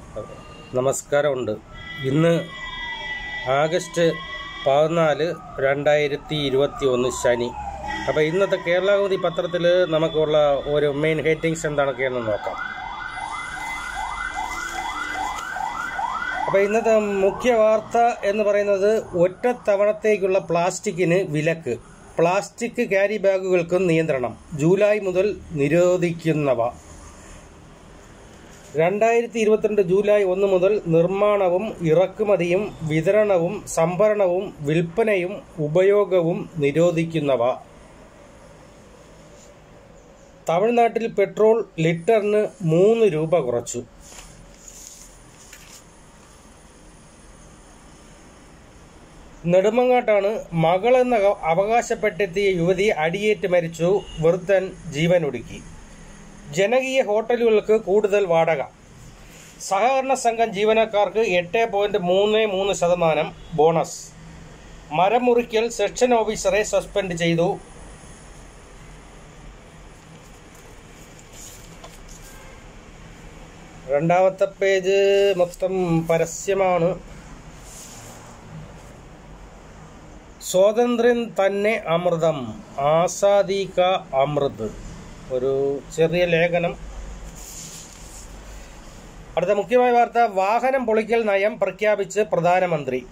നമസ്കാരമുണ്ട് ഇന്ന് ആഗസ്റ്റ് പതിനാല് രണ്ടായിരത്തി ഇരുപത്തി ഒന്ന് ശനി അപ്പോൾ ഇന്നത്തെ കേരളാവധി പത്രത്തിൽ നമുക്കുള്ള ഒരു മെയിൻ ഹെഡിങ്സ് എന്താണൊക്കെയെന്ന് നോക്കാം അപ്പോൾ ഇന്നത്തെ മുഖ്യ വാർത്ത എന്ന് പറയുന്നത് ഒറ്റത്തവണത്തേക്കുള്ള പ്ലാസ്റ്റിക്കിന് വിലക്ക് പ്ലാസ്റ്റിക് ക്യാരി ബാഗുകൾക്കും നിയന്ത്രണം ജൂലൈ മുതൽ നിരോധിക്കുന്നവ രണ്ടായിരത്തി ഇരുപത്തിരണ്ട് ജൂലൈ ഒന്ന് മുതൽ നിർമ്മാണവും ഇറക്കുമതിയും വിതരണവും സംഭരണവും വിൽപ്പനയും ഉപയോഗവും നിരോധിക്കുന്നവ തമിഴ്നാട്ടിൽ പെട്രോൾ ലിറ്ററിന് മൂന്ന് രൂപ കുറച്ചു നെടുമങ്ങാട്ടാണ് മകളെന്ന് അവ- അവകാശപ്പെട്ടെത്തിയ യുവതി അടിയേറ്റ് മരിച്ചു വൃദ്ധൻ ജീവനൊടുക്കി ജനകീയ ഹോട്ടലുകൾക്ക് കൂടുതൽ വാടക സഹകരണ സംഘം ജീവനക്കാർക്ക് എട്ട് പോയിന്റ് മൂന്ന് മൂന്ന് ശതമാനം ബോണസ് മരം മുറിക്കൽ സെക്ഷൻ ഓഫീസറെ സസ്പെൻഡ് ചെയ്തു രണ്ടാമത്തെ പേജ് മൊത്തം പരസ്യമാണ് സ്വാതന്ത്ര്യം തന്നെ അമൃതം ആസാദി കാ അമൃത് ഒരു ചെറിയ ലേഖനം അടുത്ത മുഖ്യമായ വാർത്ത വാഹനം പൊളിക്കൽ നയം പ്രഖ്യാപിച്ച് പ്രധാനമന്ത്രി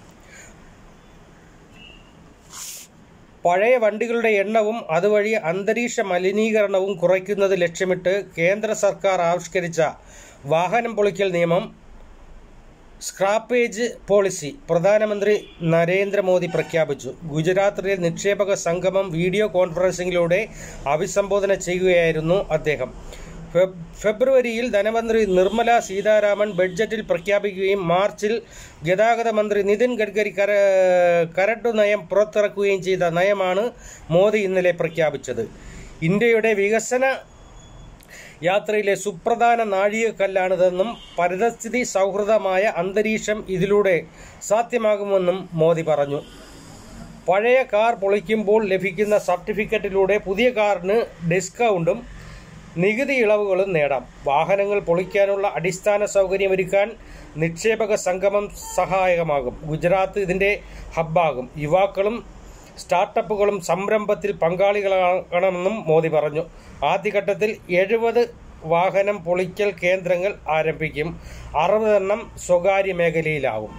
പഴയ വണ്ടികളുടെ എണ്ണവും അതുവഴി അന്തരീക്ഷ മലിനീകരണവും കുറയ്ക്കുന്നത് ലക്ഷ്യമിട്ട് കേന്ദ്ര സർക്കാർ ആവിഷ്കരിച്ച വാഹനം പൊളിക്കൽ നിയമം സ്ക്രാപ്പേജ് പോളിസി പ്രധാനമന്ത്രി നരേന്ദ്രമോദി പ്രഖ്യാപിച്ചു ഗുജറാത്തിലെ നിക്ഷേപക സംഗമം വീഡിയോ കോൺഫറൻസിംഗിലൂടെ അഭിസംബോധന ചെയ്യുകയായിരുന്നു അദ്ദേഹം ഫെബ് ഫെബ്രുവരിയിൽ ധനമന്ത്രി നിർമ്മല സീതാരാമൻ ബഡ്ജറ്റിൽ പ്രഖ്യാപിക്കുകയും മാർച്ചിൽ ഗതാഗത മന്ത്രി നിതിൻ ഗഡ്കരി കര കരട്ടു നയം പുറത്തിറക്കുകയും ചെയ്ത നയമാണ് മോദി ഇന്നലെ പ്രഖ്യാപിച്ചത് ഇന്ത്യയുടെ വികസന യാത്രയിലെ സുപ്രധാന നാഴികക്കല്ലാണിതെന്നും പരിതസ്ഥിതി സൗഹൃദമായ അന്തരീക്ഷം ഇതിലൂടെ സാധ്യമാകുമെന്നും മോദി പറഞ്ഞു പഴയ കാർ പൊളിക്കുമ്പോൾ ലഭിക്കുന്ന സർട്ടിഫിക്കറ്റിലൂടെ പുതിയ കാറിന് ഡിസ്കൗണ്ടും നികുതി ഇളവുകളും നേടാം വാഹനങ്ങൾ പൊളിക്കാനുള്ള അടിസ്ഥാന സൗകര്യമൊരുക്കാൻ നിക്ഷേപക സംഗമം സഹായകമാകും ഗുജറാത്ത് ഇതിന്റെ ഹബ്ബാകും യുവാക്കളും സ്റ്റാർട്ടപ്പുകളും സംരംഭത്തിൽ പങ്കാളികളാകണമെന്നും മോദി പറഞ്ഞു ആദ്യഘട്ടത്തിൽ എഴുപത് വാഹനം പൊളിക്കൽ കേന്ദ്രങ്ങൾ ആരംഭിക്കും അറുപതെണ്ണം സ്വകാര്യ മേഖലയിലാവും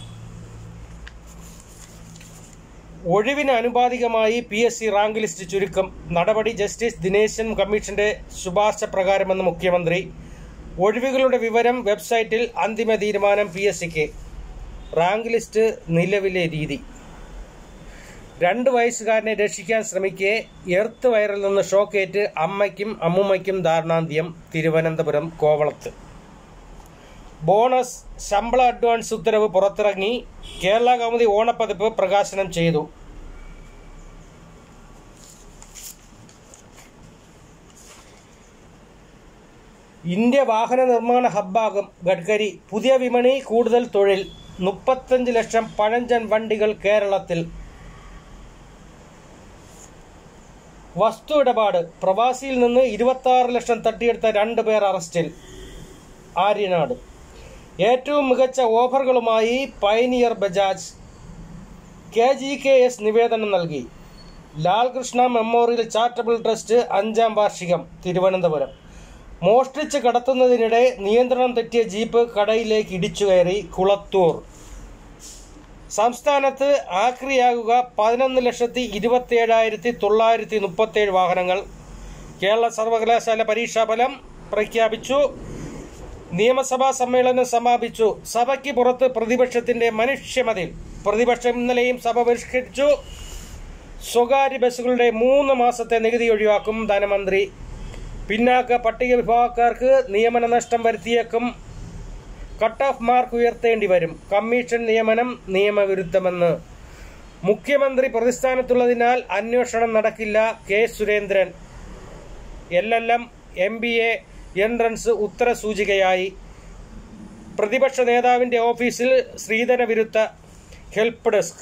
ഒഴിവിന് അനുപാതികമായി P S C rank list ചുരുക്കം നടപടി ജസ്റ്റിസ് ദിനേശൻ കമ്മീഷന്റെ ശുപാർശ പ്രകാരമെന്ന് മുഖ്യമന്ത്രി ഒഴിവുകളുടെ വിവരം വെബ്സൈറ്റിൽ അന്തിമ തീരുമാനം പി എസ് സിക്ക് റാങ്ക് ലിസ്റ്റ് നിലവിലെ രീതി രണ്ട് വയസ്സുകാരനെ രക്ഷിക്കാൻ ശ്രമിക്കെ എർത്ത് വയറിൽ നിന്ന് ഷോക്കേറ്റ് അമ്മയ്ക്കും അമ്മുമ്മയ്ക്കും ദാരുണാന്ത്യം തിരുവനന്തപുരം കോവളത്ത് ബോണസ് ശമ്പള അഡ്വാൻസ് ഉത്തരവ് പുറത്തിറങ്ങി കേരള കൗമുദി ഓണപ്പതിപ്പ് പ്രകാശനം ചെയ്തു ഇന്ത്യ വാഹന നിർമ്മാണ ഹബ്ബാകും ഗഡ്കരി പുതിയ വിപണി കൂടുതൽ തൊഴിൽ മുപ്പത്തഞ്ച് ലക്ഷം പഴഞ്ചൻ വണ്ടികൾ കേരളത്തിൽ വസ്തു ഇടപാട് പ്രവാസിയിൽ നിന്ന് ഇരുപത്തി ആറ് ലക്ഷം തട്ടിയെടുത്ത രണ്ട് പേർ അറസ്റ്റിൽ ആര്യനാട് ഏറ്റവും മികച്ച ഓഫറുകളുമായി pioneer Bajaj K G K S നിവേദനം നൽകി ലാൽകൃഷ്ണ മെമ്മോറിയൽ ചാരിറ്റബിൾ ട്രസ്റ്റ് അഞ്ചാം വാർഷികം തിരുവനന്തപുരം മോഷ്ടിച്ച് കടത്തുന്നതിനിടെ നിയന്ത്രണം തെറ്റിയ ജീപ്പ് കടയിലേക്ക് ഇടിച്ചു കയറി കുളത്തൂർ സംസ്ഥാനത്ത് ആക്രിയാകുക പതിനൊന്ന് ലക്ഷത്തി ഇരുപത്തിയേഴായിരത്തി തൊള്ളായിരത്തി മുപ്പത്തേഴ് വാഹനങ്ങൾ കേരള സർവകലാശാല പരീക്ഷാഫലം പ്രഖ്യാപിച്ചു നിയമസഭാ സമ്മേളനം സമാപിച്ചു സഭയ്ക്ക് പുറത്ത് പ്രതിപക്ഷത്തിന്റെ മനുഷ്യമതിൽ പ്രതിപക്ഷം ഇന്നലെയും സഭ ബഹിഷ്കരിച്ചു സ്വകാര്യ ബസ്സുകളുടെ മൂന്ന് മാസത്തെ നികുതി ഒഴിവാക്കും ധനമന്ത്രി പിന്നാക്ക പട്ടിക വിഭാഗക്കാർക്ക് നിയമന നഷ്ടം വരുത്തിയേക്കും കട്ട് ഓഫ് മാർക്ക് ഉയർത്തേണ്ടി വരും കമ്മീഷൻ നിയമനം നിയമവിരുദ്ധമെന്ന് മുഖ്യമന്ത്രി പ്രതിസ്ഥാനത്തുള്ളതിനാൽ അന്വേഷണം നടക്കില്ല K Surendran L L M M B A entrance ഉത്തരസൂചികയായി പ്രതിപക്ഷ നേതാവിന്റെ ഓഫീസിൽ ശ്രീധര വിരുദ്ധ ഹെൽപ്പ് ഡെസ്ക്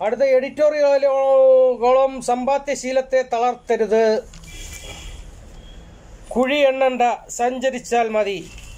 അടുത്ത എഡിറ്റോറിയലുകളും സമ്പാദ്യശീലത്തെ തളർത്തരുത് കുഴി എണ്ണണ്ട സഞ്ചരിച്ചാൽ മതി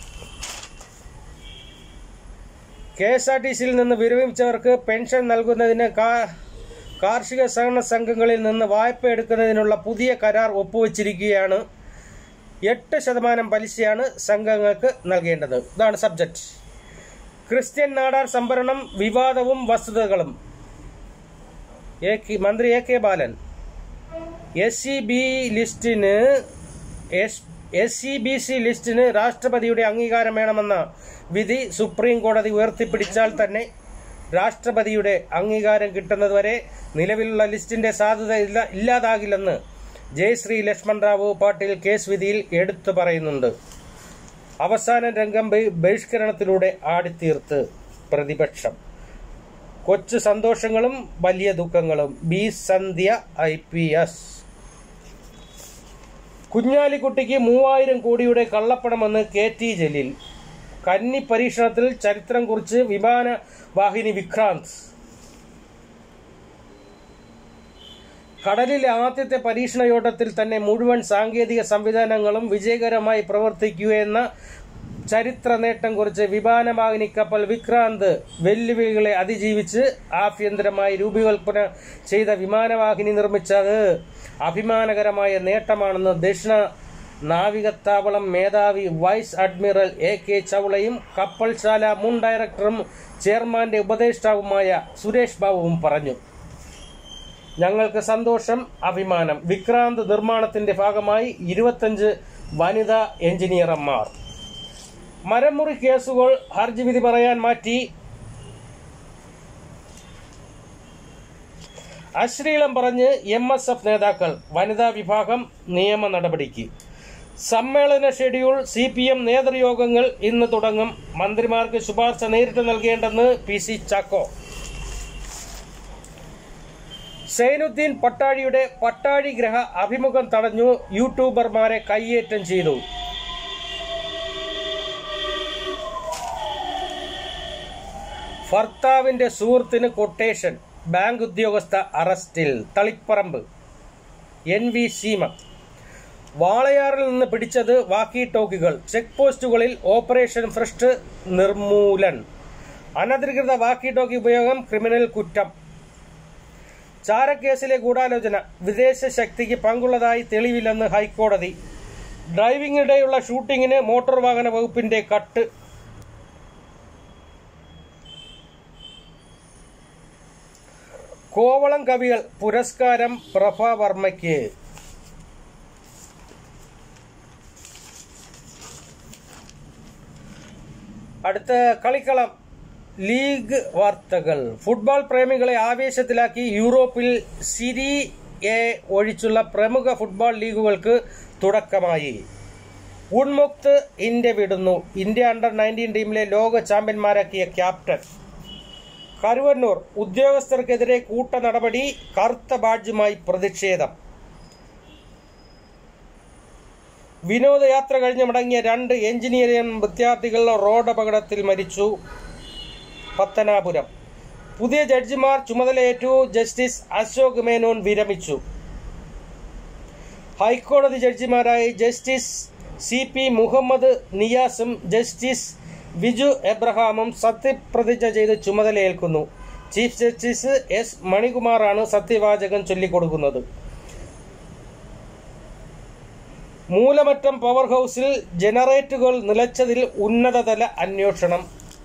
കെ എസ് ആർ ടി സിയിൽ നിന്ന് വിരമിച്ചവർക്ക് പെൻഷൻ നൽകുന്നതിന് കാ- കാർഷിക സഹകരണ സംഘങ്ങളിൽ നിന്ന് വായ്പ എടുക്കുന്നതിനുള്ള പുതിയ കരാർ ഒപ്പുവച്ചിരിക്കുകയാണ് എട്ട് ശതമാനം പലിശയാണ് സംഘങ്ങൾക്ക് നൽകേണ്ടത് ഇതാണ് സബ്ജക്റ്റ് ക്രിസ്ത്യൻ നാടാർ സംഭരണം വിവാദവും വസ്തുതകളും എ കെ- മന്ത്രി A K Balan S C B ലിസ്റ്റിന് എസ് സി ബി സി ലിസ്റ്റിന് രാഷ്ട്രപതിയുടെ അംഗീകാരം വേണമെന്ന വിധി സുപ്രീം കോടതി ഉയർത്തിപ്പിടിച്ചാൽ തന്നെ രാഷ്ട്രപതിയുടെ അംഗീകാരം കിട്ടുന്നതുവരെ നിലവിലുള്ള ലിസ്റ്റിന്റെ സാധ്യത ഇല്ല ഇല്ലാതാകില്ലെന്ന് ജയശ്രീ ലക്ഷ്മൺ റാവു പാട്ടീൽ കേസ് വിധിയിൽ എടുത്തു പറയുന്നുണ്ട് അവസാന രംഗം ബഹി- ബഹിഷ്കരണത്തിലൂടെ ആടിത്തീർത്ത് പ്രതിപക്ഷം കൊച്ചു സന്തോഷങ്ങളും വലിയ ദുഃഖങ്ങളും B Sandhya I P S കുഞ്ഞാലിക്കുട്ടിക്ക് മൂവായിരം കോടിയുടെ കള്ളപ്പണമെന്ന് കെ ടി ജലീൽ കന്നി പരീക്ഷണത്തിൽ ചരിത്രം കുറിച്ച് വിമാന വാഹിനി വിക്രാന്ത് കടലിലെ ആദ്യത്തെ പരീക്ഷണയോട്ടത്തിൽ തന്നെ മുഴുവൻ സാങ്കേതിക സംവിധാനങ്ങളും വിജയകരമായി പ്രവർത്തിക്കുകയെന്ന ചരിത്ര നേട്ടം കുറിച്ച് വിമാനവാഹിനി കപ്പൽ വിക്രാന്ത് വെല്ലുവിളികളെ അതിജീവിച്ച് ആഭ്യന്തരമായി രൂപകൽപ്പന ചെയ്ത വിമാനവാഹിനി നിർമ്മിച്ചത് അഭിമാനകരമായ നേട്ടമാണെന്ന് ദക്ഷിണ നാവികത്താവളം മേധാവി വൈസ് അഡ്മിറൽ എ കെ ചൗളയും കപ്പൽശാല മുൻ ഡയറക്ടറും ചെയർമാന്റെ ഉപദേഷ്ടാവുമായ സുരേഷ് ബാബുവും പറഞ്ഞു ഞങ്ങൾക്ക് സന്തോഷം അഭിമാനം വിക്രാന്ത് നിർമ്മാണത്തിന്റെ ഭാഗമായി ഇരുപത്തഞ്ച് വനിതാ എഞ്ചിനീയർമാർ മരമുറി കേസുകൾ ഹർജി വിധി പറയാൻ മാറ്റി അശ്ലീലം പറഞ്ഞ് എം എസ് എഫ് നേതാക്കൾ വനിതാ വിഭാഗം നിയമ നടപടിക്ക് സമ്മേളന ഷെഡ്യൂൾ സി പി എം നേതൃയോഗങ്ങൾ ഇന്ന് തുടങ്ങും മന്ത്രിമാർക്ക് ശുപാർശ നേരിട്ട് നൽകേണ്ടെന്ന് പി സി ചാക്കോ സൈനുദ്ദീൻ പട്ടാഴിയുടെ പട്ടാഴി ഗ്രഹ അഭിമുഖം തടഞ്ഞു യൂട്യൂബർമാരെ കയ്യേറ്റം ചെയ്തു ഭർത്താവിന്റെ സുഹൃത്തിന് കൊട്ടേഷൻ ബാങ്ക് ഉദ്യോഗസ്ഥ അറസ്റ്റിൽ തളിപ്പറമ്പ് എൻ വി സീമ വാളയാറിൽ നിന്ന് പിടിച്ചത് വാക്കി ടോക്കുകൾ ചെക്ക് പോസ്റ്റുകളിൽ ഓപ്പറേഷൻ ഫ്രസ്റ്റ് നിർമൂലൻ അനധികൃത വാക്കി ടോക്കി ഉപയോഗം ക്രിമിനൽ കുറ്റം ചാരക്കേസിലെ ഗൂഢാലോചന വിദേശ ശക്തിക്ക് പങ്കുള്ളതായി തെളിവില്ലെന്ന് ഹൈക്കോടതി ഡ്രൈവിംഗിനിടെയുള്ള ഷൂട്ടിങ്ങിന് മോട്ടോർ വാഹന വകുപ്പിന്റെ കട്ട് കോവളം കവികൾ പുരസ്കാരം പ്രഭവർമ്മയ്ക്ക് അടുത്ത കളിക്കളം ലീഗ് വാർത്തകൾ ഫുട്ബോൾ പ്രേമികളെ ആവേശത്തിലാക്കി യൂറോപ്പിൽ സിരി എ ഒഴിച്ചുള്ള പ്രമുഖ ഫുട്ബോൾ ലീഗുകൾക്ക് തുടക്കമായി ഉൺമുക്ത് ഇന്ത്യ വിടുന്നു ഇന്ത്യ അണ്ടർ നയൻറ്റീൻ ടീമിലെ ലോക ചാമ്പ്യന്മാരാക്കിയ ക്യാപ്റ്റൻ കരുവന്നൂർ ഉദ്യോഗസ്ഥർക്കെതിരെ കൂട്ട നടപടി കറുത്ത ബാഡ്ജുമായി പ്രതിഷേധം വിനോദയാത്ര കഴിഞ്ഞ് മടങ്ങിയ രണ്ട് എഞ്ചിനീയറിംഗ് വിദ്യാർത്ഥികൾ റോഡ് അപകടത്തിൽ മരിച്ചു പത്തനാപുരം പുതിയ ജഡ്ജിമാർ ചുമതലയേറ്റു ജസ്റ്റിസ് അശോക് മേനോൻ വിരമിച്ചു ഹൈക്കോടതി ജഡ്ജിമാരായി ജസ്റ്റിസ് സി പി മുഹമ്മദ് നിയാസും ജസ്റ്റിസ് വിജു എബ്രഹാമും സത്യപ്രതിജ്ഞ ചെയ്ത് ചുമതലയേൽക്കുന്നു ചീഫ് ജസ്റ്റിസ് എസ് മണികുമാറാണ് സത്യവാചകം ചൊല്ലിക്കൊടുക്കുന്നത് മൂലമറ്റം പവർ ഹൗസിൽ ജനറേറ്ററുകൾ നിലച്ചതിൽ ഉന്നതതല അന്വേഷണം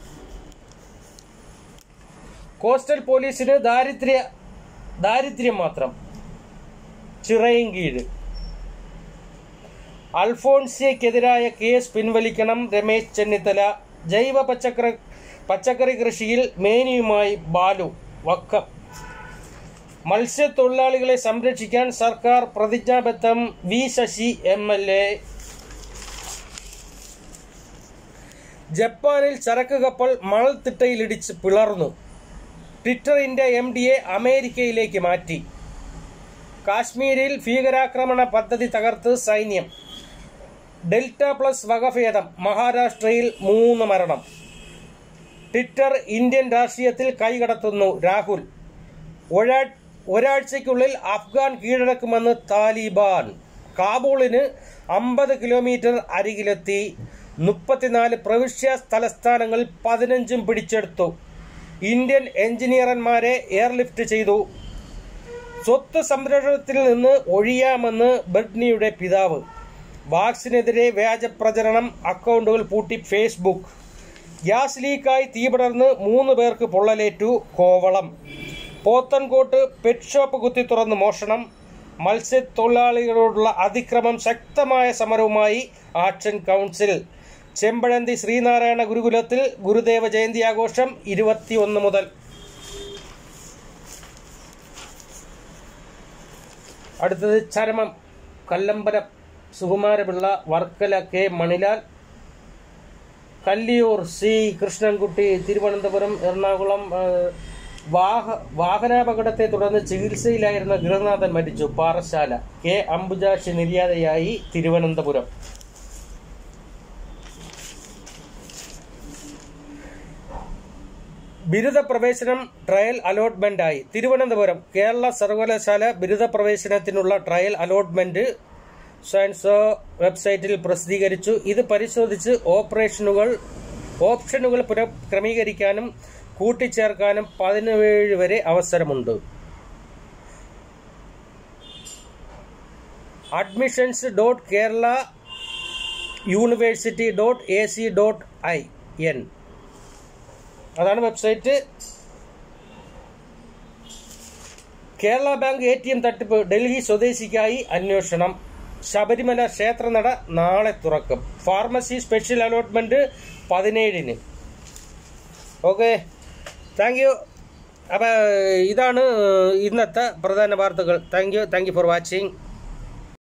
കോസ്റ്റൽ പോലീസിന് ദാരിദ്ര്യ ദാരിദ്ര്യം മാത്രം ചിറയൻകീഴ് അൽഫോൺസിയക്കെതിരായ കേസ് പിൻവലിക്കണം രമേശ് ചെന്നിത്തല ജൈവ പച്ചക്കറി പച്ചക്കറി കൃഷിയിൽ മേനിയുമായി ബാലു വക്കം മത്സ്യത്തൊഴിലാളികളെ സംരക്ഷിക്കാൻ സർക്കാർ പ്രതിജ്ഞാബദ്ധം V Sasi M L A ജപ്പാനിൽ ചരക്ക് കപ്പൽ മണൽത്തിട്ടയിലിടിച്ച് പിളർന്നു ട്വിറ്ററിന്റെ എം ഡിയെ അമേരിക്കയിലേക്ക് മാറ്റി കാശ്മീരിൽ ഭീകരാക്രമണ പദ്ധതി തകർത്ത് സൈന്യം ഡെൽറ്റ പ്ലസ് വകഭേദം മഹാരാഷ്ട്രയിൽ മൂന്ന് മരണം ട്വിറ്റർ ഇന്ത്യൻ രാഷ്ട്രീയത്തിൽ കൈകടത്തുന്നു രാഹുൽ ഒരാ ഒരാഴ്ചയ്ക്കുള്ളിൽ അഫ്ഗാൻ കീഴടക്കുമെന്ന് താലിബാൻ കാബൂളിന് അമ്പത് കിലോമീറ്റർ അരികിലെത്തി മുപ്പത്തിനാല് പ്രവിശ്യ തലസ്ഥാനങ്ങളിൽ പതിനഞ്ചും പിടിച്ചെടുത്തു ഇന്ത്യൻ എഞ്ചിനീയർമാരെ എയർലിഫ്റ്റ് ചെയ്തു സ്വത്ത് സംരക്ഷണത്തിൽ നിന്ന് ഒഴിയാമെന്ന് ബ്രിട്നിയുടെ പിതാവ് വാക്സിനെതിരെ വ്യാജ പ്രചരണം അക്കൗണ്ടുകൾ പൂട്ടി ഫേസ്ബുക്ക് ഗ്യാസ് ലീക്കായി തീപടർന്ന് മൂന്ന് പേർക്ക് പൊള്ളലേറ്റു കോവളം പോത്തൻകോട്ട് പെറ്റ് ഷോപ്പ് കുത്തി തുറന്ന് മോഷണം മത്സ്യത്തൊഴിലാളികളോടുള്ള അതിക്രമം ശക്തമായ സമരവുമായി ആക്ഷൻ കൗൺസിൽ ചെമ്പഴന്തി ശ്രീനാരായണ ഗുരുകുലത്തിൽ ഗുരുദേവ ജയന്തി ആഘോഷം ഇരുപത്തിയൊന്ന് മുതൽ അടുത്തത് ചരമം കല്ലമ്പലം സുകുമാരപിള്ള വർക്കല കെ മണിലാൽ കല്ലിയൂർ സി കൃഷ്ണൻകുട്ടി തിരുവനന്തപുരം എറണാകുളം ആ, വാഹ വാഹനാപകടത്തെ തുടർന്ന് ചികിത്സയിലായിരുന്ന ഗൃഹനാഥൻ മരിച്ചു പാറശാല കെ അംബുജാക്ഷി നിര്യാതയായി തിരുവനന്തപുരം ബിരുദ പ്രവേശനം ട്രയൽ അലോട്ട്മെന്റായി തിരുവനന്തപുരം കേരള സർവകലാശാല ബിരുദ പ്രവേശനത്തിനുള്ള ട്രയൽ അലോട്ട്മെന്റ് സയൻസ് വെബ്സൈറ്റിൽ പ്രസിദ്ധീകരിച്ചു ഇത് പരിശോധിച്ച് ഓപ്പറേഷനുകൾ ഓപ്ഷനുകൾ പുനഃക്രമീകരിക്കാനും കൂട്ടിച്ചേർക്കാനും പതിനേഴ് വരെ അവസരമുണ്ട് admissions dot Kerala university dot A C dot I N അതാണ് website Kerala bank A T M തട്ടിപ്പ് ഡൽഹി സ്വദേശിക്കായി അന്വേഷണം ശബരിമല ക്ഷേത്രനട നാളെ തുറക്കും ഫാർമസി സ്പെഷ്യൽ അലോട്ട്മെന്റ് പതിനേഴിന് ഓക്കെ താങ്ക് യു അപ്പോൾ ഇതാണ് ഇന്നത്തെ പ്രധാന വാർത്തകൾ thank you thank you for watching